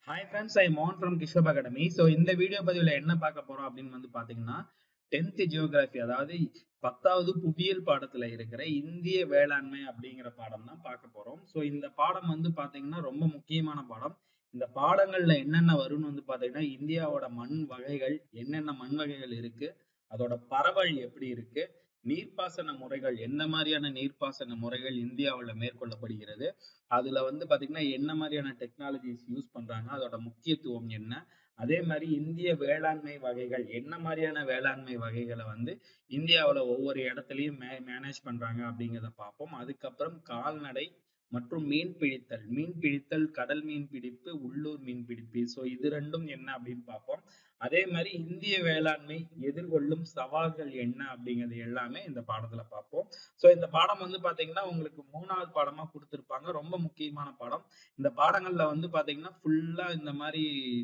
hi friends I மோன் from கிஷோப் Academy so இந்த வீடியோ பதிவில் என்ன பார்க்க போறோம் அப்படின்னு வந்து பார்த்தீங்கன்னா டென்த் ஜியோகிராஃபி அதாவது பத்தாவது புவியியல் பாடத்துல இருக்கிற இந்திய வேளாண்மை அப்படிங்கிற பாடம் தான் பார்க்க போறோம் ஸோ இந்த பாடம் வந்து பார்த்தீங்கன்னா ரொம்ப முக்கியமான பாடம் இந்த பாடங்கள்ல என்னென்ன வரும்னு வந்து பார்த்தீங்கன்னா இந்தியாவோட மண் வகைகள் என்னென்ன மண் வகைகள் இருக்கு அதோட பரவல் எப்படி இருக்கு நீர்ப்பாசன முறைகள் எந்த மாதிரியான நீர்ப்பாசன முறைகள் இந்தியாவில் மேற்கொள்ளப்படுகிறது அதுல வந்து பாத்தீங்கன்னா என்ன மாதிரியான டெக்னாலஜிஸ் யூஸ் பண்றாங்க அதோட முக்கியத்துவம் என்ன அதே மாதிரி இந்திய வேளாண்மை வகைகள் என்ன மாதிரியான வேளாண்மை வகைகளை வந்து இந்தியாவில் ஒவ்வொரு இடத்துலையும் மே மேனேஜ் பண்றாங்க அப்படிங்கிறத பார்ப்போம் அதுக்கப்புறம் கால்நடை மற்றும் மீன் பிடித்தல் மீன் பிடித்தல் கடல் மீன் பிடிப்பு உள்ளூர் மீன் பிடிப்பு ஸோ இது ரெண்டும் என்ன அப்படின்னு பார்ப்போம் அதே மாதிரி இந்திய வேளாண்மை எதிர்கொள்ளும் சவால்கள் என்ன அப்படிங்கிறது எல்லாமே இந்த பாடத்துல பார்ப்போம் ஸோ இந்த பாடம் வந்து பாத்தீங்கன்னா உங்களுக்கு மூணாவது பாடமா கொடுத்துருப்பாங்க ரொம்ப முக்கியமான பாடம் இந்த பாடங்கள்ல வந்து பாத்தீங்கன்னா ஃபுல்லா இந்த மாதிரி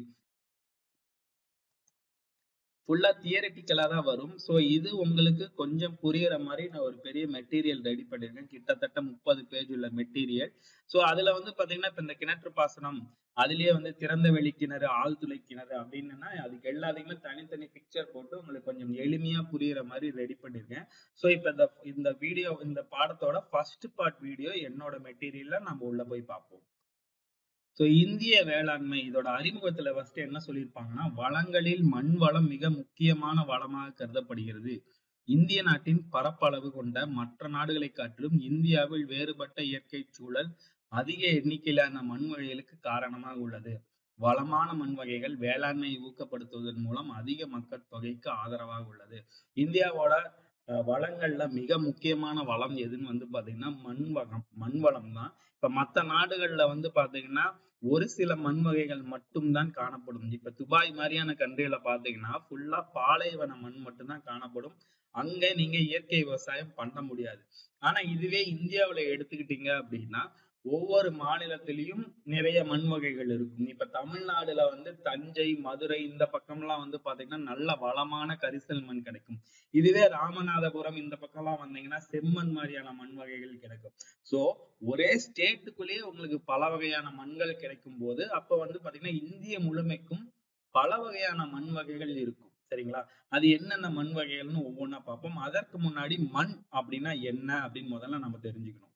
ஃபுல்லா தியரட்டிக்கலா தான் வரும் ஸோ இது உங்களுக்கு கொஞ்சம் புரியுற மாதிரி நான் ஒரு பெரிய மெட்டீரியல் ரெடி பண்ணிருக்கேன் கிட்டத்தட்ட முப்பது பேஜ் உள்ள மெட்டீரியல் ஸோ அதுல வந்து பாத்தீங்கன்னா இப்ப இந்த கிணற்று பாசனம் அதுலயே வந்து திறந்த வெளி கிணறு ஆழ்துளை கிணறு அப்படின்னா அதுக்கு எல்லாத்தையுமே தனித்தனி பிக்சர் போட்டு உங்களுக்கு கொஞ்சம் எளிமையா புரியுற மாதிரி ரெடி பண்ணிருக்கேன் ஸோ இப்ப இந்த இந்த வீடியோ இந்த பாடத்தோட ஃபர்ஸ்ட் பார்ட் வீடியோ என்னோட மெட்டீரியல்ல நம்ம உள்ள போய் பார்ப்போம் ஸோ இந்திய வேளாண்மை இதோட அறிமுகத்துல ஃபர்ஸ்ட் என்ன சொல்லியிருப்பாங்கன்னா வளங்களில் மண் வளம் மிக முக்கியமான வளமாக கருதப்படுகிறது இந்திய நாட்டின் பரப்பளவு கொண்ட மற்ற நாடுகளை காட்டிலும் இந்தியாவில் வேறுபட்ட இயற்கை சூழல் அதிக எண்ணிக்கையிலான மண் வகைகளுக்கு காரணமாக உள்ளது வளமான மண் வகைகள் வேளாண்மையை ஊக்கப்படுத்துவதன் மூலம் அதிக மக்கள் தொகைக்கு ஆதரவாக உள்ளது இந்தியாவோட வளங்கள்ல மிக முக்கியமான வளம் எதுன்னு வந்து பாத்தீங்கன்னா மண் வகம் மண் வளம் தான் இப்ப மத்த நாடுகள்ல வந்து பாத்தீங்கன்னா ஒரு சில மண் வகைகள் மட்டும்தான் காணப்படும் இப்ப துபாய் மாதிரியான கண்ட்ரில பாத்தீங்கன்னா ஃபுல்லா பாலைவன மண் மட்டும்தான் காணப்படும் அங்க நீங்க இயற்கை விவசாயம் பண்ண முடியாது ஆனா இதுவே இந்தியாவில எடுத்துக்கிட்டீங்க அப்படின்னா ஒவ்வொரு மாநிலத்திலையும் நிறைய மண் வகைகள் இருக்கும் இப்ப தமிழ்நாடுல வந்து தஞ்சை மதுரை இந்த பக்கம்லாம் வந்து பாத்தீங்கன்னா நல்ல வளமான கரிசல் மண் கிடைக்கும் இதுவே ராமநாதபுரம் இந்த பக்கம்லாம் வந்தீங்கன்னா செம்மண் மாதிரியான மண் வகைகள் கிடைக்கும் சோ ஒரே ஸ்டேட்டுக்குள்ளேயே உங்களுக்கு பல வகையான மண்கள் கிடைக்கும் போது அப்ப வந்து பாத்தீங்கன்னா இந்திய முழுமைக்கும் பல வகையான மண் வகைகள் இருக்கும் சரிங்களா அது என்னென்ன மண் வகைகள்னு ஒவ்வொன்றா பார்ப்போம் அதற்கு முன்னாடி மண் அப்படின்னா என்ன அப்படின்னு முதல்ல நம்ம தெரிஞ்சுக்கணும்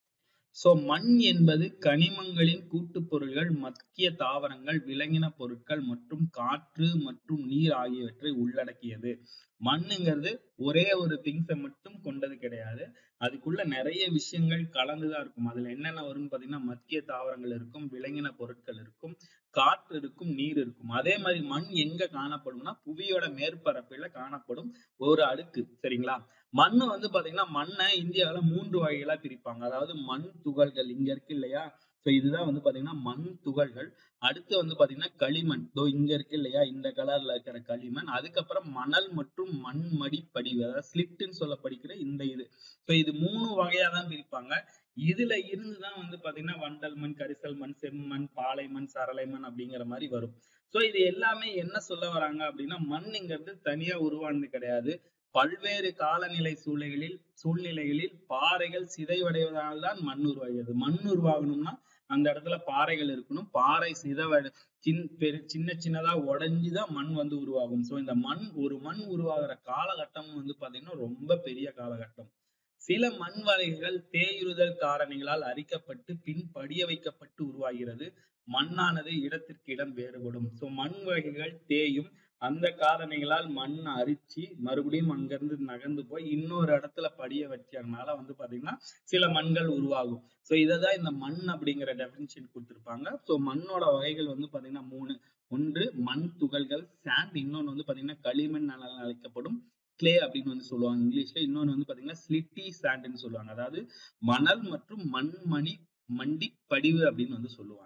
சோ மண் என்பது கனிமங்களின் கூட்டுப் பொருள்கள் மக்கிய தாவரங்கள் விலங்கின பொருட்கள் மற்றும் காற்று மற்றும் நீர் ஆகியவற்றை உள்ளடக்கியது மண்ணுங்கிறது ஒரே ஒரு திங்ஸை மட்டும் கொண்டது கிடையாது அதுக்குள்ள நிறைய விஷயங்கள் கலந்துதான் இருக்கும் அதுல என்னென்ன வரும்னு பாத்தீங்கன்னா மத்திய தாவரங்கள் இருக்கும் விலங்கின பொருட்கள் இருக்கும் காற்று இருக்கும் நீர் இருக்கும் அதே மாதிரி மண் எங்க காணப்படும்னா புவியோட மேற்பரப்பில காணப்படும் ஒரு அடுக்கு சரிங்களா மண்ணு வந்து பாத்தீங்கன்னா மண்ணை இந்தியாவில மூன்று வகைகளா பிரிப்பாங்க அதாவது மண் துகள்கள் இங்க இருக்கு இல்லையா சோ இதுதான் வந்து பாத்தீங்கன்னா மண் துகள்கள் அடுத்து வந்து பாத்தீங்கன்னா களிமண் தோ இங்க இருக்கு இல்லையா இந்த கலர்ல இருக்கிற களிமண் அதுக்கப்புறம் மணல் மற்றும் மண்மடி படிவு அதாவது ஸ்லிட்னு சொல்ல படிக்கிற இந்த இது சோ இது மூணு வகையா தான் பிரிப்பாங்க இதுல இருந்துதான் வந்து பாத்தீங்கன்னா வண்டல் மண் கரிசல் மண் செம்மண் பாலை மண் சரளை மண் அப்படிங்கிற மாதிரி வரும் சோ இது எல்லாமே என்ன சொல்ல வராங்க அப்படின்னா மண்ணுங்கிறது தனியா உருவானது கிடையாது பல்வேறு காலநிலை சூழ்நிலைகளில் சூழ்நிலைகளில் பாறைகள் சிதைவடைவதால் தான் மண் உருவாகிறது மண் உருவாகணும்னா அந்த இடத்துல பாறைகள் இருக்கணும் பாறை சிதவடை சின் பெரு சின்ன சின்னதா உடஞ்சுதான் மண் வந்து உருவாகும் சோ இந்த மண் ஒரு மண் உருவாகிற காலகட்டம் வந்து பாத்தீங்கன்னா ரொம்ப பெரிய காலகட்டம் சில மண் வகைகள் தேயுறுதல் காரணிகளால் அரிக்கப்பட்டு பின் படிய வைக்கப்பட்டு உருவாகிறது மண்ணானது இடத்திற்கு இடம் வேறுபடும் சோ மண் வகைகள் தேயும் அந்த காரணிகளால் மண் அரிச்சு மறுபடியும் அங்கிருந்து நகர்ந்து போய் இன்னொரு இடத்துல படிய வச்சதுனால வந்து பாத்தீங்கன்னா சில மண்கள் உருவாகும் சோ இததான் இந்த மண் அப்படிங்கிற டெபினிஷன் கொடுத்திருப்பாங்க சோ மண்ணோட வகைகள் வந்து பாத்தீங்கன்னா மூணு ஒன்று மண் துகள்கள் சாண்ட் இன்னொன்னு வந்து பாத்தீங்கன்னா களிமண் அழைக்கப்படும் கிளே அப்படின்னு வந்து சொல்லுவாங்க இங்கிலீஷ்ல இன்னொன்னு வந்து பாத்தீங்கன்னா ஸ்லிட்டி சாண்ட்னு சொல்லுவாங்க அதாவது மணல் மற்றும் மண்மணி மண்டி படிவு அப்படின்னு வந்து சொல்லுவாங்க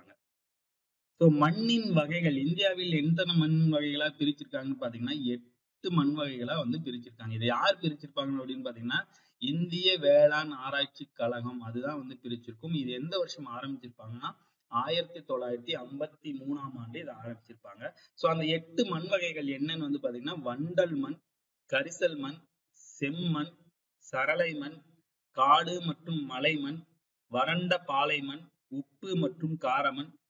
ஸோ மண்ணின் வகைகள் இந்தியாவில் எத்தனை மண் வகைகளா பிரிச்சிருக்காங்கன்னு பாத்தீங்கன்னா எட்டு மண் வகைகளா வந்து பிரிச்சிருக்காங்க இதை யார் பிரிச்சிருப்பாங்க அப்படின்னு பாத்தீங்கன்னா இந்திய வேளாண் ஆராய்ச்சி கழகம் அதுதான் வந்து பிரிச்சிருக்கும் இது எந்த வருஷம் ஆரம்பிச்சிருப்பாங்கன்னா ஆயிரத்தி தொள்ளாயிரத்தி ஐம்பத்தி மூணாம் ஆண்டு இதை ஆரம்பிச்சிருப்பாங்க ஸோ அந்த எட்டு மண் வகைகள் என்னன்னு வந்து பாத்தீங்கன்னா வண்டல் மண் கரிசல் மண் செம்மண் சரளை மண் காடு மற்றும் மலை மண் வறண்ட பாலை மண் உப்பு மற்றும் காரமண்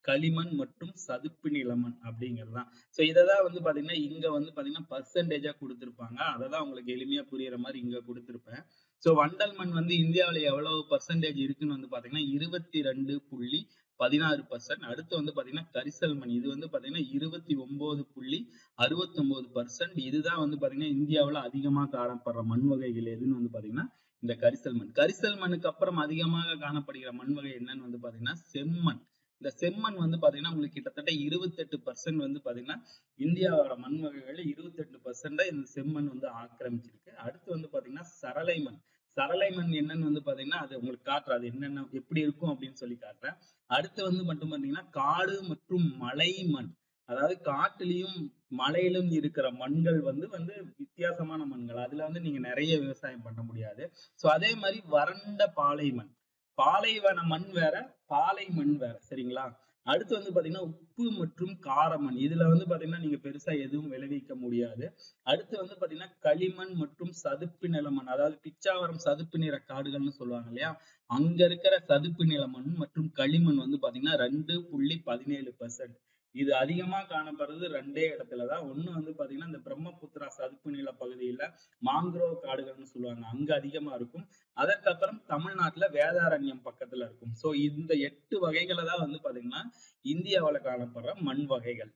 களிமண் மற்றும் சதுப்பு நிலமண் அப்படிங்கிறது தான் ஸோ இதை தான் வந்து பாத்தீங்கன்னா இங்க வந்து பாத்தீங்கன்னா பர்சன்டேஜா கொடுத்துருப்பாங்க அதை தான் உங்களுக்கு எளிமையா புரியுற மாதிரி இங்க கொடுத்துருப்பேன் ஸோ வண்டல் மண் வந்து இந்தியாவில் எவ்வளவு பர்சன்டேஜ் இருக்குன்னு வந்து பாத்தீங்கன்னா இருபத்தி ரெண்டு புள்ளி பதினாறு பர்சன்ட் அடுத்து வந்து பாத்தீங்கன்னா கரிசல் மண் இது வந்து பாத்தீங்கன்னா இருபத்தி ஒன்பது புள்ளி அறுபத்தி ஒன்பது பர்சன்ட் இதுதான் வந்து பாத்தீங்கன்னா இந்தியாவில் அதிகமாக காணப்படுற மண் வகைகள் எதுன்னு வந்து பாத்தீங்கன்னா இந்த கரிசல் மண் கரிசல் மண்ணுக்கு அப்புறம் அதிகமாக காணப்படுகிற மண் வகை என்னன்னு வந்து பாத்தீங்கன்னா செம்மண் இந்த செம்மண் வந்து பாத்தீங்கன்னா உங்களுக்கு கிட்டத்தட்ட இருபத்தெட்டு பர்சன்ட் வந்து பாத்தீங்கன்னா இந்தியாவோட மண் வகைகள்ல இருபத்தெட்டு பர்சன்டா இந்த செம்மண் வந்து ஆக்கிரமிச்சிருக்கு அடுத்து வந்து பாத்தீங்கன்னா சரளை மண் சரளை மண் என்னன்னு வந்து பாத்தீங்கன்னா அது உங்களுக்கு காட்டுறேன் அது என்னென்ன எப்படி இருக்கும் அப்படின்னு சொல்லி காட்டுறேன் அடுத்து வந்து மட்டும் பாத்தீங்கன்னா காடு மற்றும் மலை மண் அதாவது காட்டுலயும் மலையிலும் இருக்கிற மண்கள் வந்து வந்து வித்தியாசமான மண்கள் அதுல வந்து நீங்க நிறைய விவசாயம் பண்ண முடியாது சோ அதே மாதிரி வறண்ட பாலை மண் பாலைவன மண் வேற பாலை மண் வேற சரிங்களா அடுத்து வந்து பாத்தீங்கன்னா உப்பு மற்றும் காரமண் இதுல வந்து பாத்தீங்கன்னா நீங்க பெருசா எதுவும் விளைவிக்க முடியாது அடுத்து வந்து பாத்தீங்கன்னா களிமண் மற்றும் சதுப்பு நில மண் அதாவது பிச்சாவரம் சதுப்பு நிற காடுகள்னு சொல்லுவாங்க இல்லையா அங்க இருக்கிற சதுப்பு நில மண் மற்றும் களிமண் வந்து பாத்தீங்கன்னா ரெண்டு புள்ளி பதினேழு பர்சன்ட் இது அதிகமா காணப்படுறது ரெண்டே இடத்துலதான் ஒண்ணு வந்து பாத்தீங்கன்னா இந்த பிரம்மபுத்திரா சதுப்பு நில பகுதியில மாங்குரோவ் காடுகள்னு சொல்லுவாங்க அங்க அதிகமா இருக்கும் அதற்கப்புறம் தமிழ்நாட்டுல வேதாரண்யம் பக்கத்துல இருக்கும் சோ இந்த எட்டு வகைகளை தான் வந்து பாத்தீங்கன்னா இந்தியாவுல காணப்படுற மண் வகைகள்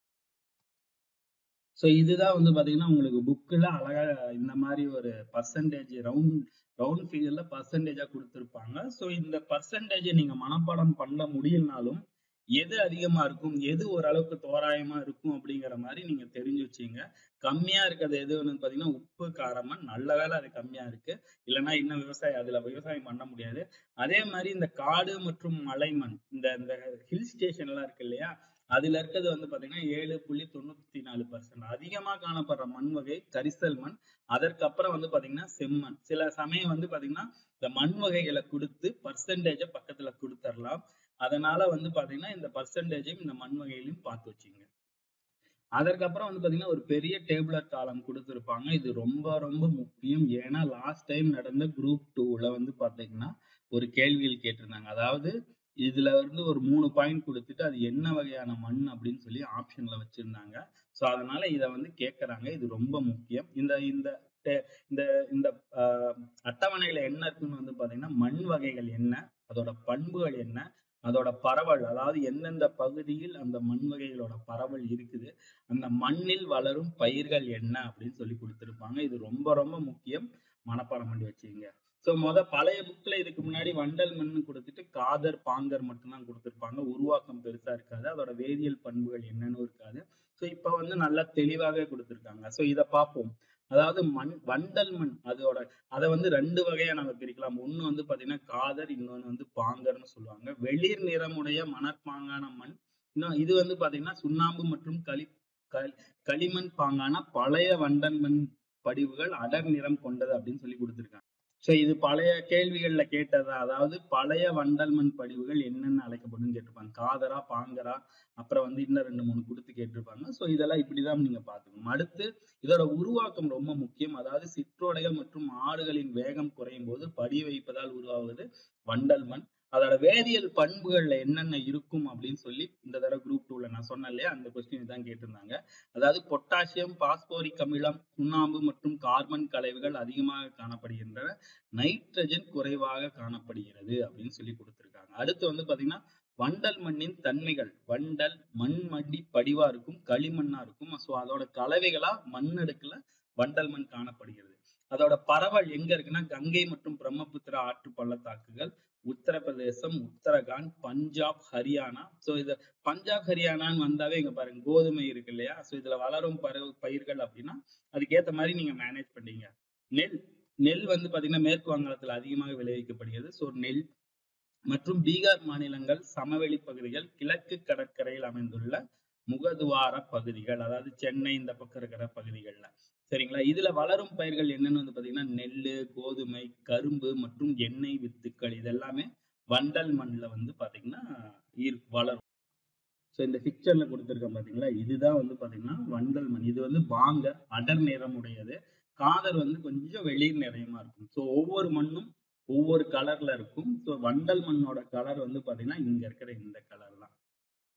சோ இதுதான் வந்து பாத்தீங்கன்னா உங்களுக்கு புக்ல அழகா இந்த மாதிரி ஒரு பர்சன்டேஜ் ரவுண்ட் ரவுண்ட் ஃபிகர்ல பர்சன்டேஜா கொடுத்துருப்பாங்க சோ இந்த பர்சன்டேஜை நீங்க மனப்பாடம் பண்ண முடியலனாலும் எது அதிகமா இருக்கும் எது ஓரளவுக்கு தோராயமா இருக்கும் அப்படிங்கிற மாதிரி நீங்க தெரிஞ்சு வச்சீங்க கம்மியா இருக்கிறது எதுன்னு பாத்தீங்கன்னா உப்பு காரமன் நல்ல வேலை அது கம்மியா இருக்கு இல்லைன்னா இன்னும் விவசாயம் அதுல விவசாயம் பண்ண முடியாது அதே மாதிரி இந்த காடு மற்றும் மலைமண் இந்த இந்த ஹில் ஸ்டேஷன் எல்லாம் இருக்கு இல்லையா அதுல இருக்கிறது வந்து பாத்தீங்கன்னா ஏழு புள்ளி தொண்ணூத்தி நாலு பர்சன்ட் அதிகமா காணப்படுற மண் வகை கரிசல் மண் அதற்கப்புறம் வந்து பாத்தீங்கன்னா செம்மண் சில சமயம் வந்து பாத்தீங்கன்னா இந்த மண் வகைகளை கொடுத்து பர்சன்டேஜ பக்கத்துல கொடுத்துடலாம் அதனால வந்து பாத்தீங்கன்னா இந்த பர்சன்டேஜையும் இந்த மண் வகையிலையும் பார்த்து வச்சுங்க அதற்கப்புறம் வந்து பாத்தீங்கன்னா ஒரு பெரிய டேபிளர் காலம் கொடுத்துருப்பாங்க இது ரொம்ப ரொம்ப முக்கியம் ஏன்னா லாஸ்ட் டைம் நடந்த குரூப் டூல வந்து பாத்தீங்கன்னா ஒரு கேள்வியில் கேட்டிருந்தாங்க அதாவது இதுல இருந்து ஒரு மூணு பாயிண்ட் கொடுத்துட்டு அது என்ன வகையான மண் அப்படின்னு சொல்லி ஆப்ஷன்ல வச்சிருந்தாங்க சோ அதனால இத வந்து கேக்குறாங்க இது ரொம்ப முக்கியம் இந்த இந்த இந்த இந்த அட்டவணையில என்ன இருக்குன்னு வந்து பாத்தீங்கன்னா மண் வகைகள் என்ன அதோட பண்புகள் என்ன அதோட பரவல் அதாவது எந்தெந்த பகுதியில் அந்த மண் வகைகளோட பரவல் இருக்குது அந்த மண்ணில் வளரும் பயிர்கள் என்ன அப்படின்னு சொல்லி கொடுத்திருப்பாங்க இது ரொம்ப ரொம்ப முக்கியம் மனப்பாடம் பண்ணி வச்சுங்க சோ முத பழைய புக்ல இதுக்கு முன்னாடி வண்டல் மண் கொடுத்துட்டு காதர் பாங்கர் மட்டும்தான் கொடுத்திருப்பாங்க உருவாக்கம் பெருசா இருக்காது அதோட வேதியியல் பண்புகள் என்னன்னு இருக்காது சோ இப்ப வந்து நல்லா தெளிவாவே கொடுத்திருக்காங்க சோ இத பார்ப்போம் அதாவது மண் வண்டல் மண் அதோட அதை வந்து ரெண்டு வகையா நம்ம பிரிக்கலாம் ஒண்ணு வந்து பாத்தீங்கன்னா காதர் இன்னொன்னு வந்து பாங்கர்னு சொல்லுவாங்க வெளிர் நிறமுடைய மணற்பாங்கான மண் இன்னும் இது வந்து பாத்தீங்கன்னா சுண்ணாம்பு மற்றும் களி களிமண் பாங்கான பழைய வண்டல் மண் படிவுகள் அடர் நிறம் கொண்டது அப்படின்னு சொல்லி கொடுத்திருக்காங்க சோ இது பழைய கேள்விகள்ல கேட்டதா அதாவது பழைய வண்டல் மண் படிவுகள் என்னென்ன அழைக்கப்படும் கேட்டிருப்பாங்க காதரா பாங்கரா அப்புறம் வந்து இன்னும் ரெண்டு மூணு கொடுத்து கேட்டிருப்பாங்க சோ இதெல்லாம் இப்படிதான் நீங்க பாத்துக்கணும் அடுத்து இதோட உருவாக்கம் ரொம்ப முக்கியம் அதாவது சிற்றோடைகள் மற்றும் ஆறுகளின் வேகம் குறையும் போது படி வைப்பதால் உருவாவது வண்டல் மண் அதோட வேதியியல் பண்புகள்ல என்னென்ன இருக்கும் அப்படின்னு சொல்லி இந்த தடவை குரூப் டூல நான் சொன்னேன் இல்லையா அந்த கொஸ்டின் தான் கேட்டிருந்தாங்க அதாவது பொட்டாசியம் பாஸ்போரிக் அமிலம் சுண்ணாம்பு மற்றும் கார்பன் கலவைகள் அதிகமாக காணப்படுகின்றன நைட்ரஜன் குறைவாக காணப்படுகிறது அப்படின்னு சொல்லி கொடுத்திருக்காங்க அடுத்து வந்து பாத்தீங்கன்னா வண்டல் மண்ணின் தன்மைகள் வண்டல் மண் மண்டி படிவா இருக்கும் களிமண்ணா இருக்கும் ஸோ அதோட கலவைகளா மண்ணடுக்குல வண்டல் மண் காணப்படுகிறது அதோட பரவல் எங்க இருக்குன்னா கங்கை மற்றும் பிரம்மபுத்திரா ஆற்று பள்ளத்தாக்குகள் உத்தரப்பிரதேசம் உத்தரகாண்ட் பஞ்சாப் ஹரியானா சோ இது பஞ்சாப் ஹரியானான்னு வந்தாவே இங்க பாருங்க கோதுமை இருக்கு இல்லையா சோ இதுல வளரும் பரு பயிர்கள் அப்படின்னா அதுக்கேத்த மாதிரி நீங்க மேனேஜ் பண்ணீங்க நெல் நெல் வந்து பாத்தீங்கன்னா மேற்கு வங்காளத்துல அதிகமாக விளைவிக்கப்படுகிறது சோ நெல் மற்றும் பீகார் மாநிலங்கள் சமவெளி பகுதிகள் கிழக்கு கடற்கரையில் அமைந்துள்ள முகதுவார பகுதிகள் அதாவது சென்னை இந்த பக்கம் இருக்கிற பகுதிகள்ல சரிங்களா இதுல வளரும் பயிர்கள் என்னன்னு வந்து பாத்தீங்கன்னா நெல்லு கோதுமை கரும்பு மற்றும் எண்ணெய் வித்துக்கள் இதெல்லாமே வண்டல் மண்ணில் வந்து பாத்தீங்கன்னா வளரும் ஸோ இந்த பிக்சர்ல கொடுத்துருக்கேன் பாத்தீங்களா இதுதான் வந்து பாத்தீங்கன்னா வண்டல் மண் இது வந்து பாங்கர் அடர் நிறமுடையது காதர் வந்து கொஞ்சம் வெளிர் நிறமா இருக்கும் ஸோ ஒவ்வொரு மண்ணும் ஒவ்வொரு கலர்ல இருக்கும் ஸோ வண்டல் மண்ணோட கலர் வந்து பாத்தீங்கன்னா இங்க இருக்கிற இந்த கலர் தான்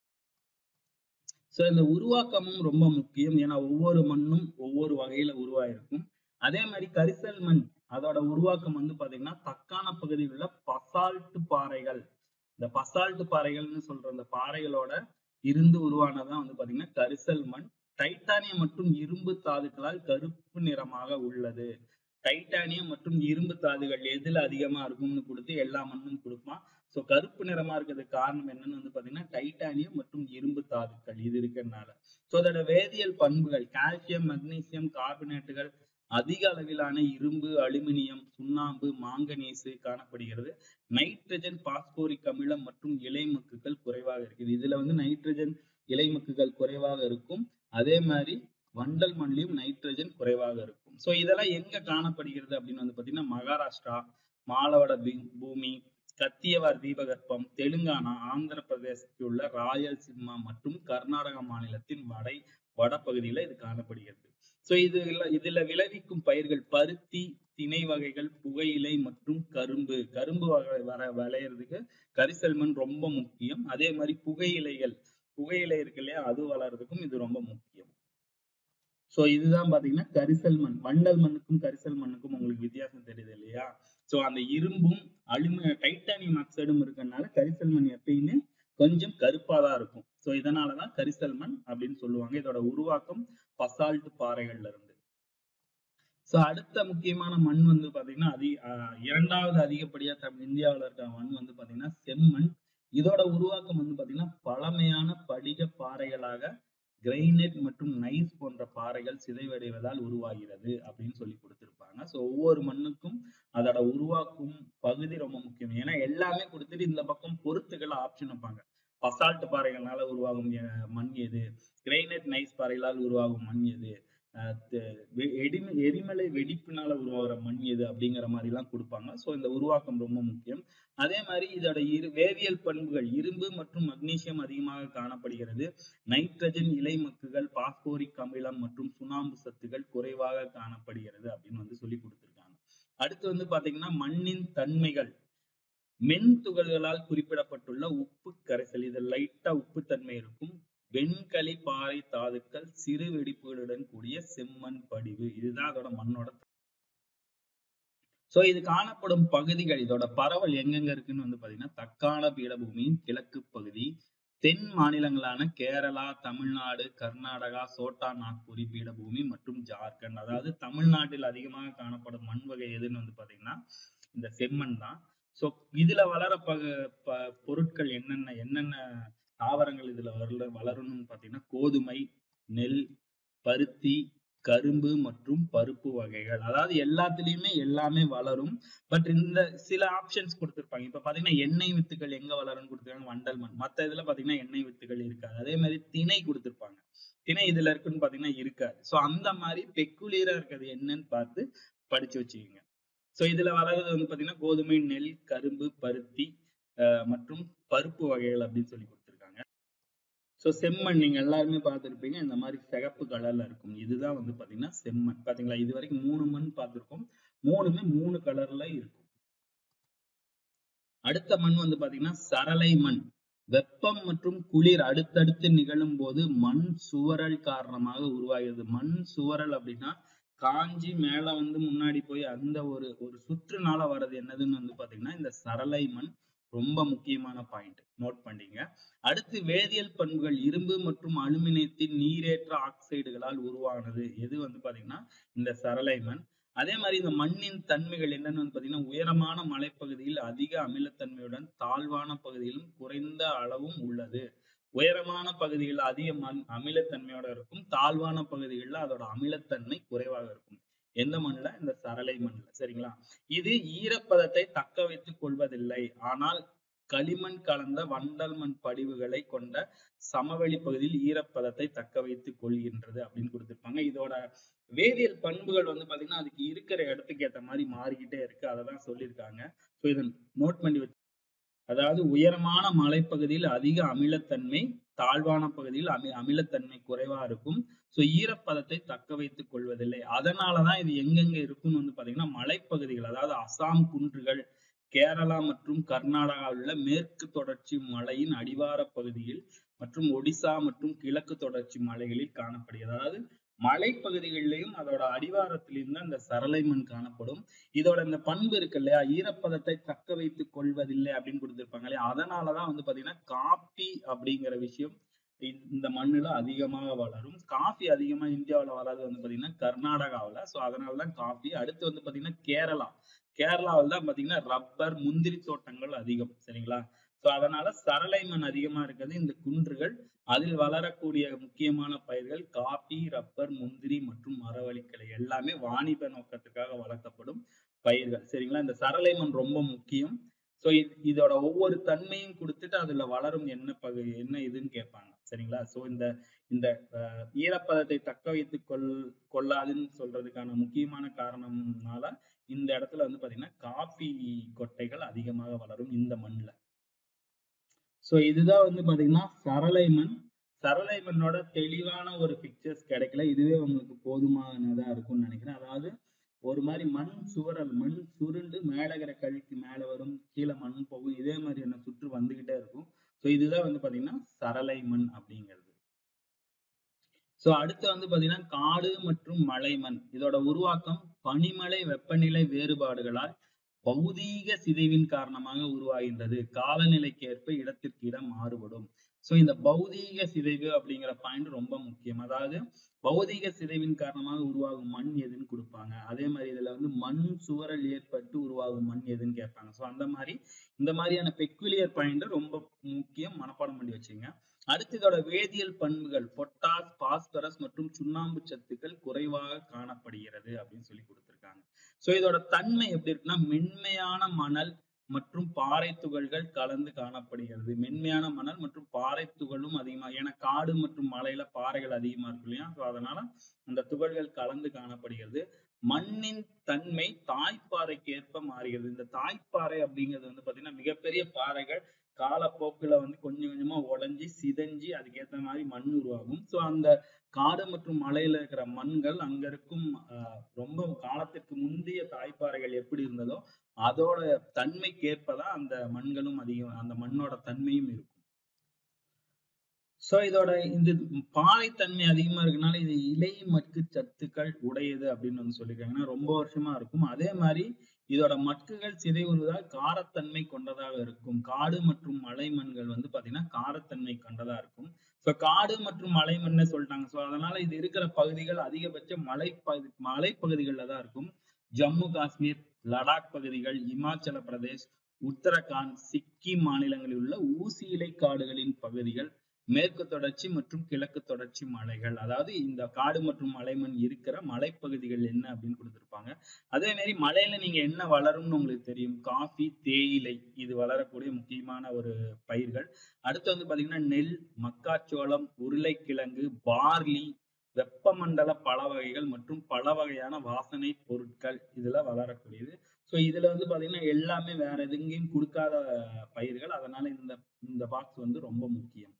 சோ இந்த உருவாக்கமும் ரொம்ப முக்கியம் ஏன்னா ஒவ்வொரு மண்ணும் ஒவ்வொரு வகையில உருவாயிருக்கும் அதே மாதிரி கரிசல் மண் அதோட உருவாக்கம் வந்து பாத்தீங்கன்னா தக்கான பகுதியில் உள்ள பசால்ட் பாறைகள் இந்த பசால்ட் பாறைகள்னு சொல்ற அந்த பாறைகளோட இருந்து உருவானதான் வந்து பாத்தீங்கன்னா கரிசல் மண் டைட்டானியம் மற்றும் இரும்பு தாதுக்களால் கருப்பு நிறமாக உள்ளது டைட்டானியம் மற்றும் இரும்பு தாதுகள் எதுல அதிகமா இருக்கும்னு கொடுத்து எல்லா மண்ணும் கொடுப்பான் சோ கருப்பு நிறமா இருக்கிறதுக்கு காரணம் என்னன்னு வந்து பாத்தீங்கன்னா டைட்டானியம் மற்றும் இரும்பு தாதுக்கள் இது இருக்கிறதுனால சோ அதோட வேதியியல் பண்புகள் கால்சியம் மக்னீசியம் கார்பனேட்டுகள் அதிக அளவிலான இரும்பு அலுமினியம் சுண்ணாம்பு மாங்கனீசு காணப்படுகிறது நைட்ரஜன் பாஸ்போரிக் அமிலம் மற்றும் இலைமக்குகள் குறைவாக இருக்குது இதுல வந்து நைட்ரஜன் இலைமக்குகள் குறைவாக இருக்கும் அதே மாதிரி வண்டல் மண்ணிலும் நைட்ரஜன் குறைவாக இருக்கும் சோ இதெல்லாம் எங்க காணப்படுகிறது அப்படின்னு வந்து பாத்தீங்கன்னா மகாராஷ்டிரா மாலவட பூமி கத்தியவார் தீபகற்பம் தெலுங்கானா ஆந்திர பிரதேசத்தில் உள்ள ராயல்சீமா மற்றும் கர்நாடக மாநிலத்தின் வடை வடபகுதியில இது காணப்படுகிறது சோ இது இதுல விளைவிக்கும் பயிர்கள் பருத்தி திணை வகைகள் புகையிலை மற்றும் கரும்பு கரும்பு வகை வர விளையிறதுக்கு கரிசல் மண் ரொம்ப முக்கியம் அதே மாதிரி புகையிலைகள் புகையிலை இருக்கு இல்லையா அது வளர்றதுக்கும் இது ரொம்ப முக்கியம் சோ இதுதான் பாத்தீங்கன்னா கரிசல் மண் வண்டல் மண்ணுக்கும் கரிசல் மண்ணுக்கும் உங்களுக்கு வித்தியாசம் தெரியுது இல்லையா சோ அந்த இரும்பும் அலுமி டைட்டானியம் ஆக்சைடும் இருக்கறனால கரிசல் மண் எப்பயுமே கொஞ்சம் கருப்பா தான் இருக்கும் சோ இதனாலதான் கரிசல் மண் அப்படின்னு சொல்லுவாங்க இதோட உருவாக்கம் பசால்ட் பாறைகள்ல இருந்து சோ அடுத்த முக்கியமான மண் வந்து பாத்தீங்கன்னா அதி இரண்டாவது அதிகப்படியா தமிழ் இந்தியாவில இருக்க மண் வந்து பாத்தீங்கன்னா செம்மண் இதோட உருவாக்கம் வந்து பாத்தீங்கன்னா பழமையான படிக பாறைகளாக கிரைனைட் மற்றும் நைஸ் போன்ற பாறைகள் சிதைவடைவதால் உருவாகிறது அப்படின்னு சொல்லி கொடுத்திருப்பாங்க சோ ஒவ்வொரு மண்ணுக்கும் அதோட உருவாக்கும் பகுதி ரொம்ப முக்கியம் ஏன்னா எல்லாமே கொடுத்துட்டு இந்த பக்கம் பொருத்துக்கள் ஆப்ஷன் வைப்பாங்க பசால்ட் பாறைகளால உருவாகும் மண் எது கிரைனைட் நைஸ் பாறைகளால் உருவாகும் மண் எது எடிம எரிமலை வெடிப்பினால உருவாகிற மண் எது அப்படிங்கிற மாதிரி எல்லாம் கொடுப்பாங்க சோ இந்த உருவாக்கம் ரொம்ப முக்கியம் அதே மாதிரி இதோட இரு வேதியியல் பண்புகள் இரும்பு மற்றும் மக்னீசியம் அதிகமாக காணப்படுகிறது நைட்ரஜன் இலைமக்குகள் பாஸ்போரிக் அமிலம் மற்றும் சுண்ணாம்பு சத்துகள் குறைவாக காணப்படுகிறது அப்படின்னு வந்து சொல்லி கொடுத்திருக்காங்க அடுத்து வந்து பாத்தீங்கன்னா மண்ணின் தன்மைகள் மென் துகள்களால் குறிப்பிடப்பட்டுள்ள உப்பு கரைசல் இது லைட்டா உப்பு தன்மை இருக்கும் வெண்களி பாறை தாதுக்கள் சிறு வெடிப்புகளுடன் கூடிய செம்மண் படிவு இதுதான் அதோட மண்ணோட சோ இது காணப்படும் பகுதிகள் இதோட பரவல் எங்கெங்க இருக்குன்னு வந்து பாத்தீங்கன்னா தக்கான பீடபூமியின் கிழக்கு பகுதி தென் மாநிலங்களான கேரளா தமிழ்நாடு கர்நாடகா சோட்டா நாக்பூரி பீடபூமி மற்றும் ஜார்க்கண்ட் அதாவது தமிழ்நாட்டில் அதிகமாக காணப்படும் மண் வகை எதுன்னு வந்து பாத்தீங்கன்னா இந்த செம்மண் தான் சோ இதுல வளர ப பொருட்கள் என்னென்ன என்னென்ன தாவரங்கள் இதுல வளர வளரணும்னு பாத்தீங்கன்னா கோதுமை நெல் பருத்தி கரும்பு மற்றும் பருப்பு வகைகள் அதாவது எல்லாத்துலயுமே எல்லாமே வளரும் பட் இந்த சில ஆப்ஷன்ஸ் கொடுத்திருப்பாங்க இப்ப பாத்தீங்கன்னா எண்ணெய் வித்துக்கள் எங்க வளரும்னு கொடுத்திருக்காங்க வண்டல் மண் மத்த இதுல பாத்தீங்கன்னா எண்ணெய் வித்துக்கள் இருக்காது அதே மாதிரி திணை கொடுத்திருப்பாங்க திணை இதுல இருக்குன்னு பாத்தீங்கன்னா இருக்காது சோ அந்த மாதிரி பெக்குலியரா இருக்கிறது என்னன்னு பார்த்து படிச்சு வச்சுக்கோங்க சோ இதுல வளர்றது வந்து பாத்தீங்கன்னா கோதுமை நெல் கரும்பு பருத்தி மற்றும் பருப்பு வகைகள் அப்படின்னு சொல்லி கொடுத்திருக்காங்க சோ செம்மண் நீங்க எல்லாருமே பார்த்திருப்பீங்க இந்த மாதிரி சிகப்பு கலர்ல இருக்கும் இதுதான் வந்து பாத்தீங்கன்னா செம்மண் பாத்தீங்களா இது வரைக்கும் மூணு மண் பார்த்திருக்கோம் மூணுமே மூணு கலர்ல இருக்கும் அடுத்த மண் வந்து பாத்தீங்கன்னா சரளை மண் வெப்பம் மற்றும் குளிர் அடுத்தடுத்து நிகழும் போது மண் சுவரல் காரணமாக உருவாகிறது மண் சுவரல் அப்படின்னா காஞ்சி மேல வந்து முன்னாடி போய் அந்த ஒரு ஒரு சுற்றுனால வர்றது என்னதுன்னு வந்து பாத்தீங்கன்னா இந்த சரளை மண் ரொம்ப முக்கியமான பாயிண்ட் நோட் பண்ணீங்க அடுத்து வேதியியல் பண்புகள் இரும்பு மற்றும் அலுமினியத்தின் நீரேற்ற ஆக்சைடுகளால் உருவானது எது வந்து பாத்தீங்கன்னா இந்த சரளை மண் அதே மாதிரி இந்த மண்ணின் தன்மைகள் என்னன்னு வந்து பாத்தீங்கன்னா உயரமான மலைப்பகுதியில் அதிக அமிலத்தன்மையுடன் தாழ்வான பகுதியிலும் குறைந்த அளவும் உள்ளது உயரமான பகுதிகளில் அதிக மண் அமிலத்தன்மையோட இருக்கும் தாழ்வான பகுதிகளில் அதோட அமிலத்தன்மை குறைவாக இருக்கும் எந்த மண்ணுல இந்த சரளை மண்ணுல சரிங்களா இது ஈரப்பதத்தை தக்க வைத்துக் கொள்வதில்லை ஆனால் களிமண் கலந்த வண்டல் மண் படிவுகளை கொண்ட சமவெளி பகுதியில் ஈரப்பதத்தை தக்க வைத்துக் கொள்கின்றது அப்படின்னு கொடுத்திருப்பாங்க இதோட வேதியியல் பண்புகள் வந்து பாத்தீங்கன்னா அதுக்கு இருக்கிற இடத்துக்கு ஏத்த மாதிரி மாறிக்கிட்டே இருக்கு அதை தான் சொல்லியிருக்காங்க ஸோ இதை நோட் பண்ணி வச்சு அதாவது உயரமான மலைப்பகுதியில் அதிக அமிலத்தன்மை தாழ்வான பகுதியில் அமி அமிலத்தன்மை குறைவா இருக்கும் ஸோ ஈரப்பதத்தை தக்க வைத்துக் கொள்வதில்லை அதனாலதான் இது எங்கெங்க இருக்கும்னு வந்து பாத்தீங்கன்னா மலைப்பகுதிகள் அதாவது அசாம் குன்றுகள் கேரளா மற்றும் கர்நாடகாவில் உள்ள மேற்கு தொடர்ச்சி மலையின் அடிவார பகுதியில் மற்றும் ஒடிசா மற்றும் கிழக்கு தொடர்ச்சி மலைகளில் காணப்படுகிறது அதாவது மலைப்பகுதிகளிலையும் அதோட அடிவாரத்திலையும் தான் இந்த சரளை மண் காணப்படும் இதோட இந்த பண்பு இருக்கு இல்லையா ஈரப்பதத்தை தக்க வைத்துக் கொள்வதில்லை அப்படின்னு கொடுத்திருப்பாங்க இல்லையா அதனாலதான் வந்து பாத்தீங்கன்னா காப்பி அப்படிங்கிற விஷயம் இந்த மண்ணுல அதிகமாக வளரும் காஃபி அதிகமா இந்தியாவுல வளர்றது வந்து பாத்தீங்கன்னா கர்நாடகாவுல சோ அதனாலதான் காஃபி அடுத்து வந்து பாத்தீங்கன்னா கேரளா கேரளாவில் தான் பாத்தீங்கன்னா ரப்பர் முந்திரி தோட்டங்கள் அதிகம் சரிங்களா சோ அதனால சரளை மண் அதிகமா இருக்கிறது இந்த குன்றுகள் அதில் வளரக்கூடிய முக்கியமான பயிர்கள் காபி ரப்பர் முந்திரி மற்றும் மரவள்ளிக்கிளை எல்லாமே வாணிப நோக்கத்துக்காக வளர்க்கப்படும் பயிர்கள் சரிங்களா இந்த சரளை மண் ரொம்ப முக்கியம் சோ இதோட ஒவ்வொரு தன்மையும் கொடுத்துட்டு அதுல வளரும் என்ன பகு என்ன இதுன்னு கேட்பாங்க சரிங்களா சோ இந்த இந்த ஈரப்பதத்தை தக்க வைத்துக் கொள் கொள்ளாதுன்னு சொல்றதுக்கான முக்கியமான காரணம்னால இந்த இடத்துல வந்து பாத்தீங்கன்னா காபி கொட்டைகள் அதிகமாக வளரும் இந்த மண்ணுல சோ இதுதான் வந்து பாத்தீங்கன்னா சரளை மண் சரளை மண்ணோட தெளிவான ஒரு பிக்சர்ஸ் கிடைக்கல இதுவே உங்களுக்கு போதுமானதா இருக்கும்னு நினைக்கிறேன் அதாவது ஒரு மாதிரி மண் சுவரல் மண் சுருண்டு மேல இருக்கிற கழிக்கு மேல வரும் கீழே மண் போகும் இதே மாதிரியான சுற்று வந்துகிட்டே இருக்கும் ஸோ இதுதான் வந்து பாத்தீங்கன்னா சரளை மண் அப்படிங்கிறது ஸோ அடுத்து வந்து பாத்தீங்கன்னா காடு மற்றும் மலை மண் இதோட உருவாக்கம் பனிமலை வெப்பநிலை வேறுபாடுகளால் பௌதீக சிதைவின் காரணமாக உருவாகின்றது காலநிலைக்கு ஏற்ப இடத்திற்கு இடம் மாறுபடும் சோ இந்த பௌதீக சிதைவு அப்படிங்கிற பாயிண்ட் ரொம்ப முக்கியம் அதாவது பௌதீக சிதைவின் காரணமாக உருவாகும் மண் எதுன்னு கொடுப்பாங்க அதே மாதிரி இதுல வந்து மண் சுவரல் ஏற்பட்டு உருவாகும் மண் எதுன்னு கேட்பாங்க சோ அந்த மாதிரி இந்த மாதிரியான பெக்குலியர் பாயிண்ட் ரொம்ப முக்கியம் மனப்பாடம் பண்ணி வச்சுங்க அடுத்து இதோட வேதியியல் பண்புகள் பொட்டாஸ் பாஸ்பரஸ் மற்றும் சுண்ணாம்பு சத்துக்கள் குறைவாக காணப்படுகிறது அப்படின்னு சொல்லி கொடுத்திருக்காங்க சோ இதோட தன்மை எப்படி இருக்குன்னா மென்மையான மணல் மற்றும் பாறை துகள்கள் கலந்து காணப்படுகிறது மென்மையான மணல் மற்றும் பாறை துகளும் அதிகமா ஏன்னா காடு மற்றும் மலையில பாறைகள் அதிகமா இருக்கு இல்லையா சோ அதனால அந்த துகள்கள் கலந்து காணப்படுகிறது மண்ணின் தன்மை தாய்ப்பாறைக்கு ஏற்ப மாறுகிறது இந்த தாய்ப்பாறை அப்படிங்கிறது வந்து பாத்தீங்கன்னா மிகப்பெரிய பாறைகள் காலப்போக்குல வந்து கொஞ்சம் கொஞ்சமா உடைஞ்சி சிதைஞ்சு அதுக்கேற்ற மாதிரி மண் உருவாகும் சோ அந்த காடு மற்றும் மலையில இருக்கிற மண்கள் அங்க இருக்கும் ரொம்ப காலத்திற்கு முந்தைய தாய்ப்பாறைகள் எப்படி இருந்ததோ அதோட தன்மைக்கு ஏற்பதான் அந்த மண்களும் அதிகம் அந்த மண்ணோட தன்மையும் இருக்கும் சோ இதோட இந்த பாறைத்தன்மை அதிகமா இருக்கனால இது இலை மட்கு சத்துக்கள் உடையது அப்படின்னு வந்து சொல்லியிருக்காங்கன்னா ரொம்ப வருஷமா இருக்கும் அதே மாதிரி இதோட மட்குகள் சிதைவுறுவதால் காரத்தன்மை கொண்டதாக இருக்கும் காடு மற்றும் மலை மண்கள் வந்து பாத்தீங்கன்னா காரத்தன்மை கொண்டதா இருக்கும் சோ காடு மற்றும் மலை மண்ணை சொல்லிட்டாங்க சோ அதனால இது இருக்கிற பகுதிகள் அதிகபட்ச மலை பகுதி மலைப்பகுதிகள்ல தான் இருக்கும் ஜம்மு காஷ்மீர் லடாக் பகுதிகள் இமாச்சல பிரதேஷ் உத்தரகாண்ட் சிக்கிம் மாநிலங்களில் உள்ள ஊசி இலை காடுகளின் பகுதிகள் மேற்கு தொடர்ச்சி மற்றும் கிழக்கு தொடர்ச்சி மலைகள் அதாவது இந்த காடு மற்றும் மலைமண் இருக்கிற மலைப்பகுதிகள் என்ன அப்படின்னு கொடுத்திருப்பாங்க அதே மாதிரி மலையில நீங்க என்ன வளரும்னு உங்களுக்கு தெரியும் காஃபி தேயிலை இது வளரக்கூடிய முக்கியமான ஒரு பயிர்கள் அடுத்து வந்து பாத்தீங்கன்னா நெல் மக்காச்சோளம் உருளைக்கிழங்கு பார்லி வெப்பமண்டல பல வகைகள் மற்றும் பல வகையான வாசனை பொருட்கள் இதுல வளரக்கூடியது ஸோ இதுல வந்து பாத்தீங்கன்னா எல்லாமே வேற எதுங்கேயும் கொடுக்காத பயிர்கள் அதனால இந்த இந்த பாக்ஸ் வந்து ரொம்ப முக்கியம்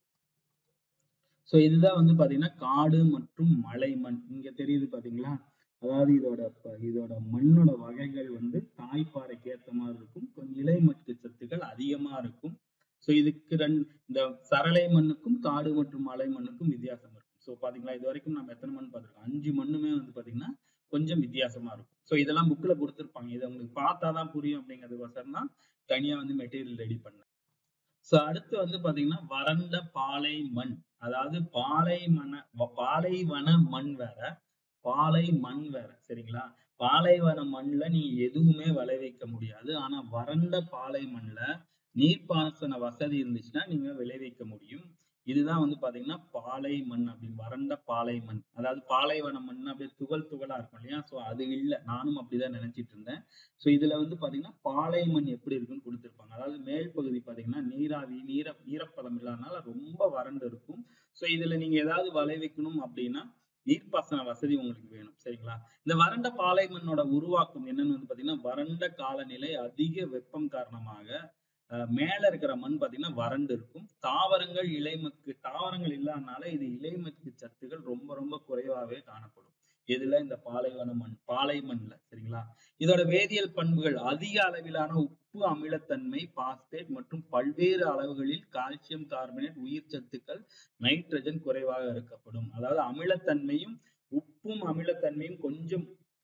ஸோ இதுதான் வந்து பாத்தீங்கன்னா காடு மற்றும் மலை மண் இங்க தெரியுது பாத்தீங்களா அதாவது இதோட இதோட மண்ணோட வகைகள் வந்து தாய்ப்பாறைக்கு ஏற்ற மாதிரி இருக்கும் கொஞ்சம் இலை மட்டு சத்துக்கள் அதிகமா இருக்கும் ஸோ இதுக்கு ரெண்டு இந்த சரளை மண்ணுக்கும் காடு மற்றும் மலை மண்ணுக்கும் வித்தியாசம் இருக்கும் ஸோ பாத்தீங்களா இது வரைக்கும் நம்ம எத்தனை மண் பார்த்துருக்கோம் அஞ்சு மண்ணுமே வந்து பாத்தீங்கன்னா கொஞ்சம் வித்தியாசமா இருக்கும் ஸோ இதெல்லாம் புக்ல கொடுத்துருப்பாங்க இதை உங்களுக்கு பார்த்தாதான் புரியும் அப்படிங்கிறதுக்கோசரம் தான் தனியா வந்து மெட்டீரியல் ரெடி பண்ணேன் ஸோ அடுத்து வந்து பாத்தீங்கன்னா வறண்ட பாலை மண் அதாவது பாலைமன பாலைவன மண் வேற பாலை மண் வேற சரிங்களா பாலைவன மண்ல நீ எதுவுமே விளைவிக்க முடியாது ஆனா வறண்ட பாலை மண்ல நீர்ப்பாசன வசதி இருந்துச்சுன்னா நீங்க விளைவிக்க முடியும் இதுதான் வந்து பாத்தீங்கன்னா பாலை மண் அப்படின்னு வறண்ட பாலை மண் அதாவது பாலைவன மண் அப்படியே துகள் துகளா இருக்கும் இல்லையா சோ அது இல்ல நானும் அப்படிதான் நினைச்சிட்டு இருந்தேன் சோ இதுல வந்து பாத்தீங்கன்னா பாலை மண் எப்படி இருக்குன்னு கொடுத்திருப்பாங்க அதாவது மேல் பகுதி பாத்தீங்கன்னா நீராவி நீர ஈரப்பதம் இல்லாதனால ரொம்ப வறண்டு இருக்கும் சோ இதுல நீங்க ஏதாவது விளைவிக்கணும் அப்படின்னா நீர்ப்பாசன வசதி உங்களுக்கு வேணும் சரிங்களா இந்த வறண்ட பாலை மண்ணோட உருவாக்கம் என்னன்னு வந்து பாத்தீங்கன்னா வறண்ட காலநிலை அதிக வெப்பம் காரணமாக மேல இருக்கிற மண் பாத்தீங்கன்னா வறண்டு இருக்கும் தாவரங்கள் இலைமக்கு தாவரங்கள் இல்லாதனால இது இலைமக்கு சத்துகள் ரொம்ப ரொம்ப குறைவாகவே காணப்படும் எதுல இந்த பாலைவன மண் பாலை மண்ல சரிங்களா இதோட வேதியியல் பண்புகள் அதிக அளவிலான உப்பு அமிலத்தன்மை பாஸ்பேட் மற்றும் பல்வேறு அளவுகளில் கால்சியம் கார்பனேட் உயிர் சத்துக்கள் நைட்ரஜன் குறைவாக இருக்கப்படும் அதாவது அமிலத்தன்மையும் உப்பும் அமிலத்தன்மையும் கொஞ்சம்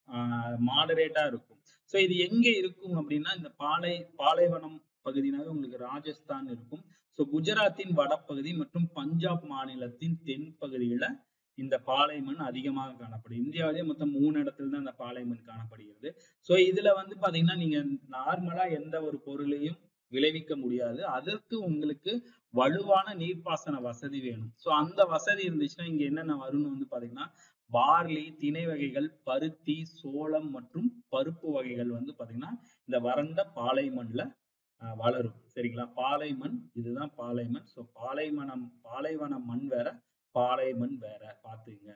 மாடரேட்டா இருக்கும் சோ இது எங்க இருக்கும் அப்படின்னா இந்த பாலை பாலைவனம் பகுதினாவே உங்களுக்கு ராஜஸ்தான் இருக்கும் சோ குஜராத்தின் வடபகுதி மற்றும் பஞ்சாப் மாநிலத்தின் தென் பகுதியில இந்த பாலை மண் அதிகமாக காணப்படும் இந்தியாவிலேயே மொத்தம் மூணு இடத்துல தான் இந்த பாலை மண் காணப்படுகிறது சோ இதுல வந்து பாத்தீங்கன்னா நீங்க நார்மலா எந்த ஒரு பொருளையும் விளைவிக்க முடியாது அதற்கு உங்களுக்கு வலுவான நீர்ப்பாசன வசதி வேணும் சோ அந்த வசதி இருந்துச்சுன்னா இங்க என்னென்ன வரும்னு வந்து பாத்தீங்கன்னா பார்லி திணை வகைகள் பருத்தி சோளம் மற்றும் பருப்பு வகைகள் வந்து பாத்தீங்கன்னா இந்த வறண்ட பாலை மண்ல வளரும் சரிங்களா பாலை மண் இதுதான் பாலை மண் சோ பாலைவனம் பாலைவன மண் வேற பாலை மண் வேற பாத்துங்க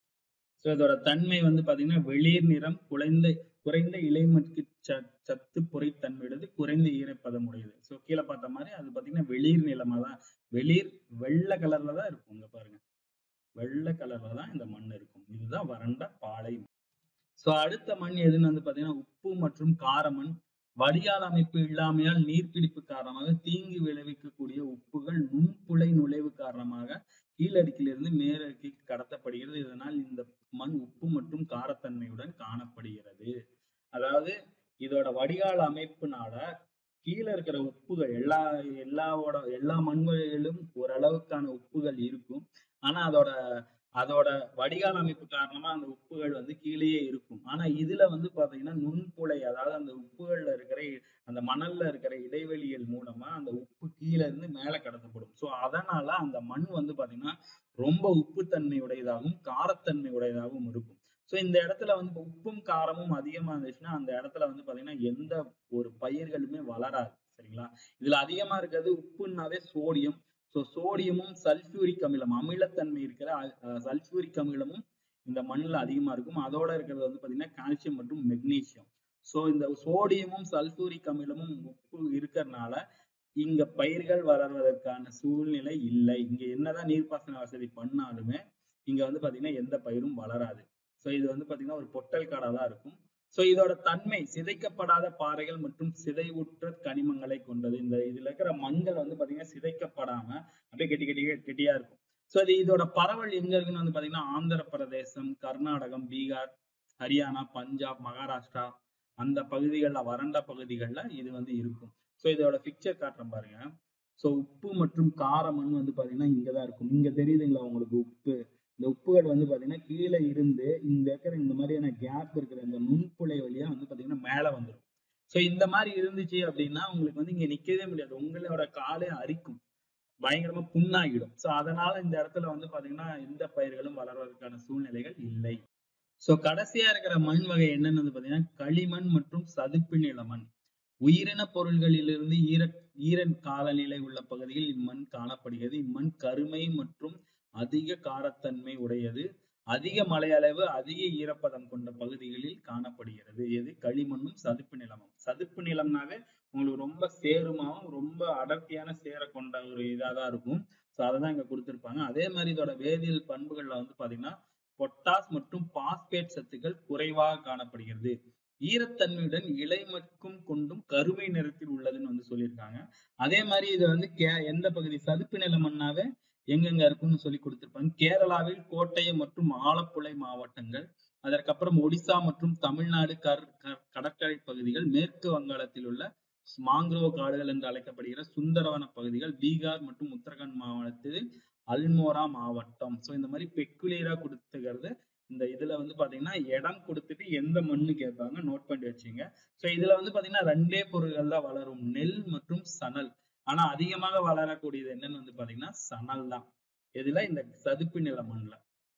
சோ இதோட தன்மை வந்து பாத்தீங்கன்னா வெளிர் நிறம் குறைந்த குறைந்த இலைமட்கு சத்து பொறைத்தன்மையுடையது குறைந்த ஈரப்பதம் உடையது சோ கீழே பார்த்த மாதிரி அது பாத்தீங்கன்னா வெளிர் நிலமா தான் வெளிர் வெள்ளை கலர்ல தான் இருக்கும் இங்க பாருங்க வெள்ளை கலர்ல தான் இந்த மண் இருக்கும் இதுதான் வறண்ட பாலை மண் சோ அடுத்த மண் எதுன்னு வந்து பாத்தீங்கன்னா உப்பு மற்றும் கார மண் வடிகால் அமைப்பு இல்லாமையால் நீர்பிடிப்பு காரணமாக தீங்கு விளைவிக்கக்கூடிய உப்புகள் நுண்புலை நுழைவு காரணமாக கீழடுக்கிலிருந்து மேலடுக்கிற்கு கடத்தப்படுகிறது இதனால் இந்த மண் உப்பு மற்றும் காரத்தன்மையுடன் காணப்படுகிறது அதாவது இதோட வடிகால் அமைப்புனால கீழே இருக்கிற உப்புகள் எல்லா எல்லாவோட எல்லா மண் வகைகளிலும் ஓரளவுக்கான உப்புகள் இருக்கும் ஆனா அதோட அதோட வடிகால் அமைப்பு காரணமா அந்த உப்புகள் வந்து கீழேயே இருக்கும் ஆனா இதுல வந்து பாத்தீங்கன்னா நுண்புலை அதாவது அந்த உப்புகள்ல இருக்கிற அந்த மணல்ல இருக்கிற இடைவெளிகள் மூலமா அந்த உப்பு கீழே இருந்து மேல கடத்தப்படும் சோ அதனால அந்த மண் வந்து பாத்தீங்கன்னா ரொம்ப உப்புத்தன்மை உடையதாகவும் காரத்தன்மை உடையதாகவும் இருக்கும் சோ இந்த இடத்துல வந்து உப்பும் காரமும் அதிகமா இருந்துச்சுன்னா அந்த இடத்துல வந்து பாத்தீங்கன்னா எந்த ஒரு பயிர்களுமே வளராது சரிங்களா இதுல அதிகமா இருக்கிறது உப்புன்னாவே சோடியம் ஸோ சோடியமும் சல்ஃபியூரிக் அமிலம் அமிலத்தன்மை இருக்கிற சல்ஃபியூரிக் அமிலமும் இந்த மண்ணில் அதிகமா இருக்கும் அதோட இருக்கிறது வந்து பாத்தீங்கன்னா கால்சியம் மற்றும் மெக்னீசியம் ஸோ இந்த சோடியமும் சல்ஃபியூரிக் அமிலமும் உப்பு இருக்கிறதுனால இங்க பயிர்கள் வளர்வதற்கான சூழ்நிலை இல்லை இங்க என்னதான் நீர்ப்பாசன வசதி பண்ணாலுமே இங்க வந்து பாத்தீங்கன்னா எந்த பயிரும் வளராது ஸோ இது வந்து பாத்தீங்கன்னா ஒரு பொட்டல் காடா தான் இருக்கும் சோ இதோட தன்மை சிதைக்கப்படாத பாறைகள் மற்றும் சிதைவுற்ற கனிமங்களை கொண்டது இந்த இதுல இருக்கிற மண்கள் வந்து பாத்தீங்கன்னா சிதைக்கப்படாம அப்படியே கெட்டி கெட்டி கெட்டியா இருக்கும் சோ இது இதோட பரவல் எங்க இருக்குன்னு வந்து பாத்தீங்கன்னா ஆந்திர பிரதேசம் கர்நாடகம் பீகார் ஹரியானா பஞ்சாப் மகாராஷ்டிரா அந்த பகுதிகளில் வறண்ட பகுதிகளில் இது வந்து இருக்கும் ஸோ இதோட பிக்சர் காட்டுறேன் பாருங்க ஸோ உப்பு மற்றும் கார மண் வந்து பாத்தீங்கன்னா இங்கதான் இருக்கும் இங்க தெரியுதுங்களா உங்களுக்கு உப்பு இந்த உப்புகள் வந்து பாத்தீங்கன்னா கீழே இருந்து இந்த இருக்கிற இந்த மாதிரியான கேப் இருக்கிற இந்த நுண்புலை வழியா வந்து பாத்தீங்கன்னா மேல வந்துடும் சோ இந்த மாதிரி இருந்துச்சு அப்படின்னா உங்களுக்கு வந்து இங்க நிக்கவே முடியாது உங்களோட காலே அரிக்கும் பயங்கரமா புண்ணாகிடும் சோ அதனால இந்த இடத்துல வந்து பாத்தீங்கன்னா எந்த பயிர்களும் வளர்வதற்கான சூழ்நிலைகள் இல்லை சோ கடைசியா இருக்கிற மண் வகை என்னன்னு வந்து பாத்தீங்கன்னா களிமண் மற்றும் சதுப்பு நில மண் உயிரின பொருள்களிலிருந்து ஈர ஈரன் காலநிலை உள்ள பகுதியில் இம்மண் காணப்படுகிறது இம்மண் கருமை மற்றும் அதிக காரத்தன்மை உடையது அதிக மழை அளவு அதிக ஈரப்பதம் கொண்ட பகுதிகளில் காணப்படுகிறது எது களிமண்ணும் சதுப்பு நிலமும் சதுப்பு நிலம்னாவே உங்களுக்கு ரொம்ப சேருமாவும் ரொம்ப அடர்த்தியான சேர கொண்ட ஒரு இதாதான் இருக்கும் ஸோ அதை தான் இங்க கொடுத்துருப்பாங்க அதே மாதிரி இதோட வேதியியல் பண்புகள்ல வந்து பாத்தீங்கன்னா பொட்டாஸ் மற்றும் பாஸ்பேட் சத்துக்கள் குறைவாக காணப்படுகிறது ஈரத்தன்மையுடன் இலைமட்கும் கொண்டும் கருமை நிறத்தில் உள்ளதுன்னு வந்து சொல்லியிருக்காங்க அதே மாதிரி இது வந்து கே எந்த பகுதி சதுப்பு நில மண்ணாவே எங்கெங்க இருக்குன்னு சொல்லி கொடுத்திருப்பாங்க கேரளாவில் கோட்டயம் மற்றும் ஆலப்புழை மாவட்டங்கள் அதற்கப்புறம் ஒடிசா மற்றும் தமிழ்நாடு கர் கடற்கரை பகுதிகள் மேற்கு வங்காளத்தில் உள்ள மாங்க்ரோவ் காடுகள் என்று அழைக்கப்படுகிற சுந்தரவன பகுதிகள் பீகார் மற்றும் உத்தரகாண்ட் மாவட்டத்தில் அல்மோரா மாவட்டம் சோ இந்த மாதிரி பெக்குலியரா கொடுத்துக்கிறது இந்த இதுல வந்து பாத்தீங்கன்னா இடம் கொடுத்துட்டு எந்த மண்ணு கேட்பாங்க நோட் பண்ணி வச்சுங்க சோ இதுல வந்து பாத்தீங்கன்னா ரெண்டே பொருட்கள் தான் வளரும் நெல் மற்றும் சணல் ஆனா அதிகமாக வளரக்கூடியது என்னன்னு வந்து பாத்தீங்கன்னா சணல் தான் இதுல இந்த சதுப்பு நில மண்ல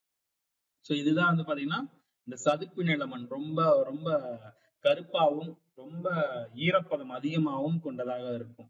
சோ இதுதான் வந்து பாத்தீங்கன்னா இந்த சதுப்பு நில மண் ரொம்ப ரொம்ப கருப்பாவும் ரொம்ப ஈரப்பதம் அதிகமாகவும் கொண்டதாக இருக்கும்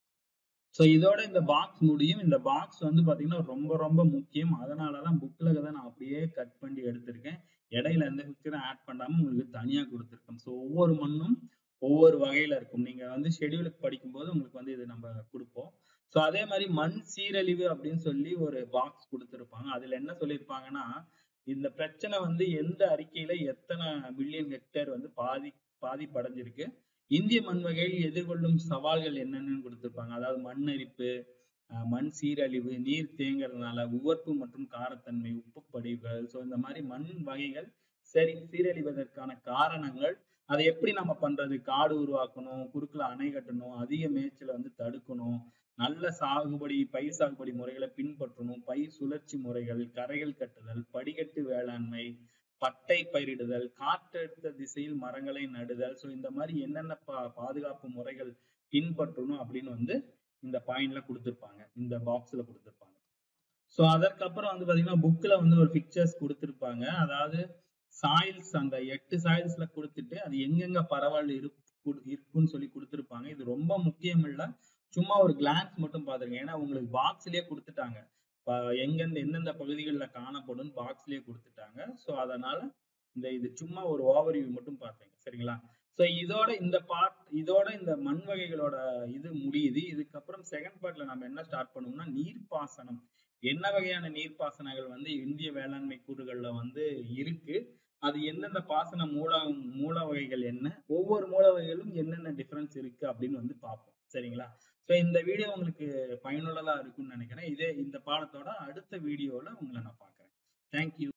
சோ இதோட இந்த பாக்ஸ் முடியும் இந்த பாக்ஸ் வந்து பாத்தீங்கன்னா ரொம்ப ரொம்ப முக்கியம் அதனாலதான் புக்ல தான் நான் அப்படியே கட் பண்ணி எடுத்திருக்கேன் இடையில எந்த பிக்சரும் ஆட் பண்ணாம உங்களுக்கு தனியா கொடுத்துருக்கோம் சோ ஒவ்வொரு மண்ணும் ஒவ்வொரு வகையில இருக்கும் நீங்க வந்து ஷெடியூலுக்கு படிக்கும்போது உங்களுக்கு வந்து இது நம்ம கொடுப்போம் சோ அதே மாதிரி மண் சீரழிவு அப்படின்னு சொல்லி ஒரு பாக்ஸ் கொடுத்துருப்பாங்க அதுல என்ன சொல்லியிருப்பாங்கன்னா இந்த பிரச்சனை வந்து எந்த அறிக்கையில எத்தனை மில்லியன் ஹெக்டேர் வந்து பாதி பாதிப்படைஞ்சிருக்கு இந்திய மண் வகையில் எதிர்கொள்ளும் சவால்கள் என்னென்னு கொடுத்திருப்பாங்க அதாவது மண் அரிப்பு அஹ் மண் சீரழிவு நீர் தேங்குறதுனால உவர்ப்பு மற்றும் காரத்தன்மை உப்பு படிவுகள் ஸோ இந்த மாதிரி மண் வகைகள் சரி சீரழிவதற்கான காரணங்கள் அதை எப்படி நம்ம பண்றது காடு உருவாக்கணும் குறுக்குல அணை கட்டணும் அதிக மேய்ச்சலை வந்து தடுக்கணும் நல்ல சாகுபடி பயிர் சாகுபடி முறைகளை பின்பற்றணும் பயிர் சுழற்சி முறைகள் கரைகள் கட்டுதல் படிக்கட்டு வேளாண்மை பட்டை பயிரிடுதல் காற்றழுத்த திசையில் மரங்களை நடுதல் ஸோ இந்த மாதிரி என்னென்ன பா பாதுகாப்பு முறைகள் பின்பற்றணும் அப்படின்னு வந்து இந்த பாயிண்ட்ல கொடுத்துருப்பாங்க இந்த பாக்ஸ்ல கொடுத்துருப்பாங்க ஸோ அதற்கப்புறம் வந்து பாத்தீங்கன்னா புக்ல வந்து ஒரு பிக்சர்ஸ் கொடுத்துருப்பாங்க அதாவது சாயில்ஸ் அந்த எட்டு சாயில்ஸ்ல கொடுத்துட்டு அது எங்கெங்க பரவல் இருக்கு இருக்குன்னு சொல்லி கொடுத்துருப்பாங்க இது ரொம்ப முக்கியம் இல்ல சும்மா ஒரு கிளான்ஸ் மட்டும் பாத்துருங்க ஏன்னா உங்களுக்கு பாக்ஸ்லயே கொடுத்துட்டாங்க எங்கெந்த எந்தெந்த பகுதிகளில் காணப்படும் பாக்ஸ்லயே கொடுத்துட்டாங்க ஸோ அதனால இந்த இது சும்மா ஒரு ஓவர்வியூ மட்டும் பார்த்தீங்க சரிங்களா ஸோ இதோட இந்த பார்ட் இதோட இந்த மண் வகைகளோட இது முடியுது இதுக்கப்புறம் செகண்ட் பார்ட்ல நம்ம என்ன ஸ்டார்ட் பண்ணுவோம்னா நீர்ப்பாசனம் என்ன வகையான நீர்ப்பாசனங்கள் வந்து இந்திய வேளாண்மை கூறுகள்ல வந்து இருக்கு அது எந்தெந்த பாசன மூல மூல வகைகள் என்ன ஒவ்வொரு மூல வகைகளும் என்னென்ன டிஃபரன்ஸ் இருக்கு அப்படின்னு வந்து பார்ப்போம் சரிங்களா ஸோ இந்த வீடியோ உங்களுக்கு பயனுள்ளதா இருக்கும்னு நினைக்கிறேன் இதே இந்த பாடத்தோட அடுத்த வீடியோல உங்களை நான் பார்க்குறேன் தேங்க்யூ